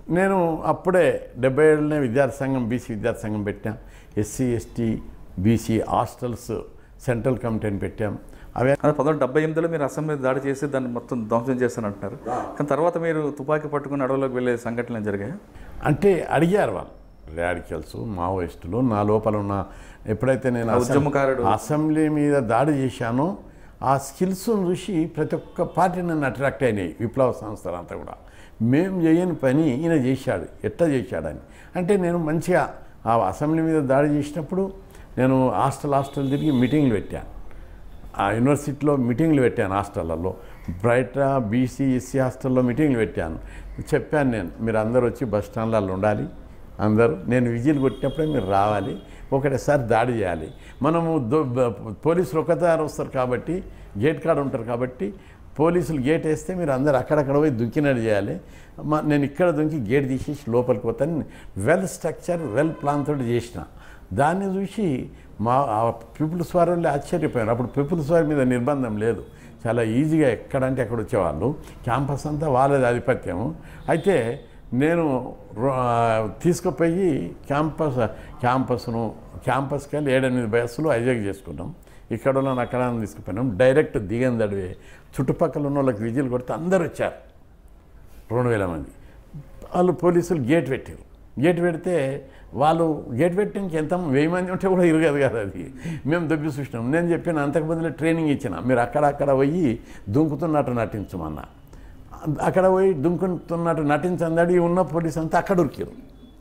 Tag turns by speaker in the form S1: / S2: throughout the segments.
S1: నేను అప్పుడే డెబ్బై ఏళ్ళనే విద్యార్థి సంఘం బీసీ విద్యార్థి సంఘం పెట్టాం SC ST BC hostels central కమిటీని పెట్టాం అవి
S2: అదే పంతొమ్మిది డెబ్బై ఎనిమిదిలో మీరు అసెంబ్లీ దాడి చేసి దాన్ని మొత్తం ధ్వంసం చేస్తానంటున్నారు కానీ తర్వాత మీరు తుపాకీ పట్టుకుని అడవిలోకి వెళ్ళే సంఘటనలు జరిగాయి
S1: అంటే అడిగారు వాళ్ళు రాడికల్స్ మావోయిస్టులు నా లోపల ఉన్న ఎప్పుడైతే నేను
S2: ఆ
S1: అసెం-
S2: ఉద్యమకారుడు.
S1: అసెంబ్లీ మీద దాడి చేశానో ఆ స్కిల్స్ చూసి ప్రతి ఒక్క పార్టీ నన్ను అట్రాక్ట్ అయినాయి విప్లవ సంస్థలు అంతా కూడా మేము చేయని పని ఈయన చేశాడు ఎట్లా చేశాడని అంటే నేను మంచిగా ఆ అసెంబ్లీ మీద దాడి చేసినప్పుడు నేను హాస్టల్ హాస్టల్ తిరిగి మీటింగ్లు పెట్టాను ఆ యూనివర్సిటీలో మీటింగ్లు పెట్టాను హాస్టళ్ళల్లో బయట బీసీ ఎస్సీ హాస్టల్లో మీటింగ్లు పెట్టాను చెప్పాను నేను మీరు అందరూ వచ్చి బస్ స్టాండ్లలో ఉండాలి అందరూ నేను విజిల్ కొట్టినప్పుడే మీరు రావాలి ఒకటేసారి దాడి చేయాలి మనము దో- బ- పోలీసులు ఒకసారి వస్తారు కాబట్టి గేట్ కాడ ఉంటారు కాబట్టి పోలీసులు గేట్ వేస్తే మీరు అందరు అక్కడక్కడ పోయి దుంకినట్టు చేయాలి మా- నేను ఇక్కడ దుంకి గేట్ తీసేసి లోపలికి పోతాను వెల్ స్ట్రక్చర్ వెల్ ప్లాన్ తోటి చేసిన దాన్ని చూసి మా ఆ పీపుల్స్ వారు వాళ్ళు ఆశ్చర్యపోయారు అప్పుడు పీపుల్స్ వారి మీద నిర్బంధం లేదు చాలా ఈజీగా ఎక్కడంటే అక్కడ వచ్చేవాళ్ళు క్యాంపస్ అంతా వాళ్ళది ఆధిపత్యము అయితే నేను రో- ఆ, తీసుకుపోయి క్యాంపస్ క్యాంపస్ను క్యాంపస్కి వెళ్ళి ఏడెనిమిది బస్సులు హైజాక్ చేసుకున్నాం ఇక్కడ ఉన్న అక్కడ తీసుకుపోయినాం డైరెక్ట్ దిగందడివే చుట్టుపక్కల ఉన్న వాళ్ళకి విజిల్ కొడితే అందరు వచ్చారు రెండు వేల మంది వాళ్ళు పోలీసులు గేట్ పెట్టారు గేట్ పెడితే వాళ్ళు గేట్ పెట్టడానికి ఎంత వెయ్యి మంది ఉంటే కూడా ఇరగదు కదా అది మేము దొబ్బి చూసినాం నేను చెప్పిన అంతకు బదులు ట్రైనింగ్ ఇచ్చిన మీరు అక్కడ అక్కడ పోయి దుంకుతున్నట్టు నటించమన్నా అక్కడ పోయి దుంకుతున్నట్టు నటించందడి ఉన్న పోలీస్ అంతా అక్కడ ఉరికారు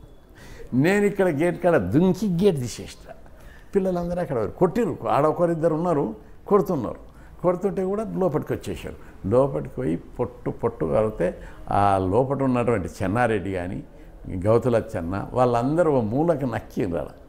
S1: నేను ఇక్కడ గేట్ కాడ దుంకి గేట్ తీసేస్తా పిల్లలందరూ అక్కడ కొట్టిరు ఆడ ఒకరిద్దరు ఉన్నారు కొడుతున్నారు కొడుతుంటే కూడా లోపలికి వచ్చేసారు లోపలికి పోయి పొట్టు పొట్టు కలిగితే ఆ లోపల ఉన్నటువంటి చెన్నారెడ్డి కానీ గౌతుల చెన్న వాళ్ళందరూ ఓ మూలకి నక్కిండ్రు ఆడ.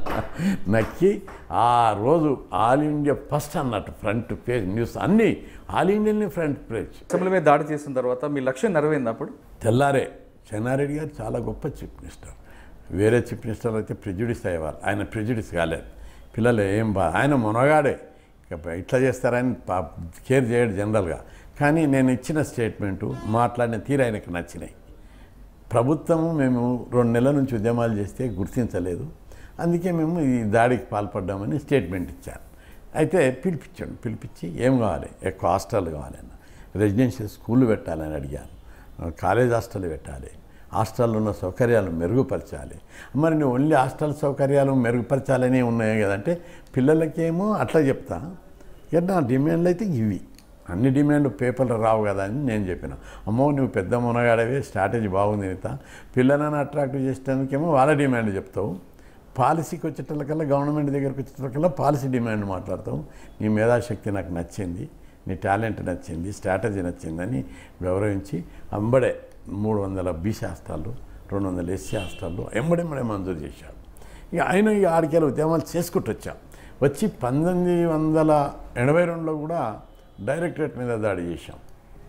S1: నక్కి ఆ రోజు ఆల్ ఇండియా ఫస్ట్ అన్నట్టు ఫ్రంట్ పేజ్ న్యూస్ అన్నీ all Indian front page
S2: assembly మీద దాడి చేసిన తర్వాత మీ లక్ష్యం నెరవేరింది అప్పుడు
S1: తెల్లారే చెన్నారెడ్డి గారు చాలా గొప్ప చీఫ్ మినిస్టర్ వేరే చీఫ్ మినిస్టర్ అయితే ప్రిజుడిస్ అయ్యేవారు ఆయన ప్రిజుడిస్ కాలేదు పిల్లలు ఏం బా ఆయన మొనగాడే ఇక ఇట్లా చేస్తారని పా- కేర్ చేయడు జనరల్గా కానీ నేను ఇచ్చిన స్టేట్మెంటు మాట్లాడిన తీరు ఆయనకు నచ్చినాయి ప్రభుత్వము మేము రెండు నెలల నుంచి ఉద్యమాలు చేస్తే గుర్తించలేదు అందుకే మేము ఈ దాడికి పాల్పడ్డామని స్టేట్మెంట్ ఇచ్చాను అయితే పిలిపించాడు పిలిపించి ఏం కావాలి ఎక్కువ హాస్టల్ కావాలన్న రెసిడెన్షియల్ స్కూళ్ళు పెట్టాలని అడిగాను కాలేజ్ హాస్టల్ పెట్టాలి హాస్టల్లో ఉన్న సౌకర్యాలు మెరుగుపరచాలి మరి నువ్వు ఓన్లీ హాస్టల్ సౌకర్యాలు మెరుగుపరచాలని ఉన్నాయి కదంటే పిల్లలకేమో అట్లా చెప్తా ఇక నా డిమాండ్లు అయితే ఇవి అన్ని డిమాండ్ పేపర్లు రావు కదా అని నేను చెప్పిన అమ్మో నువ్వు పెద్ద మునగాడవే స్ట్రాటజీ బాగుంది నీత పిల్లలను అట్రాక్ట్ చేసేందుకేమో వాళ్ళ డిమాండ్ చెప్తావు పాలసీకి వచ్చేటల్లకల్లా గవర్నమెంట్ దగ్గరికి వచ్చేటల్లకల్లా పాలసీ డిమాండ్ మాట్లాడతావు నీ మేధాశక్తి నాకు నచ్చింది నీ టాలెంట్ నచ్చింది స్ట్రాటజీ నచ్చిందని గౌరవించి అంబడే మూడు వందల బీసీ హాస్టళ్ళు రెండు వందల ఎస్సీ హాస్టళ్ళు ఎంబడెంబడే మంజూరు చేశాడు ఇక ఆయన ఇక ఆడికెళ్ళి ఉద్యమాలు చేసుకుంటూ వచ్చాం వచ్చి పంతొమ్మిది వందల ఎనభై రెండులో కూడా డైరెక్టరేట్ మీద దాడి చేశాం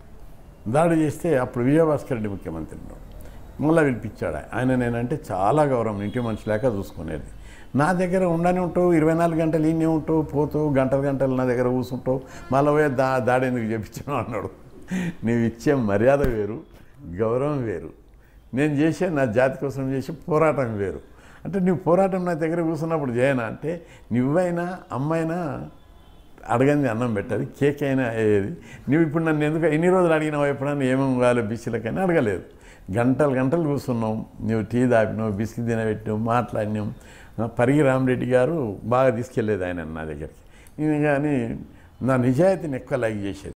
S1: దాడి చేస్తే అప్పుడు విజయభాస్కర్ రెడ్డి ముఖ్యమంత్రి ఉన్నాడు మళ్ళీ పిలిపించాడు ఆయన నేనంటే చాలా గౌరవం ఇంటి మనిషి లేక చూసుకునేది నా దగ్గర ఉండని ఉంటావు ఇరవై నాలుగు గంటలు ఈయనే ఉంటావు పోతావు గంటలు గంటలు నా దగ్గర కూర్చుంటావు మళ్ళీ పోయే దా దాడి ఎందుకు చెప్పించాను అన్నాడు నీవు ఇచ్చే మర్యాద వేరు గౌరవం వేరు నేను చేసే నా జాతి కోసం చేసే పోరాటం వేరు అంటే నువ్వు పోరాటం నా దగ్గర కూర్చున్నప్పుడు చేయనా అంటే నువ్వైనా అమ్మైనా అడగంది అన్నం పెట్టదు కేక్ అయినా అయ్యేది నువ్వు ఇప్పుడు నన్ను ఎందుకు ఎన్ని రోజులు అడిగినావు ఎప్పుడన్నా ఏమేమి కావాలి బీసీలకైనా అడగలేదు గంటలు గంటలు కూర్చున్నాం నువ్వు టీ తాపినావు బిస్కెట్ తినబెట్టావు మాట్లాడినాం పరిగి రామరెడ్డి గారు బాగా తీసుకెళ్ళేది ఆయన నా దగ్గరికి నేను కానీ నా నిజాయితీని ఎక్కువ లైక్ చేసేది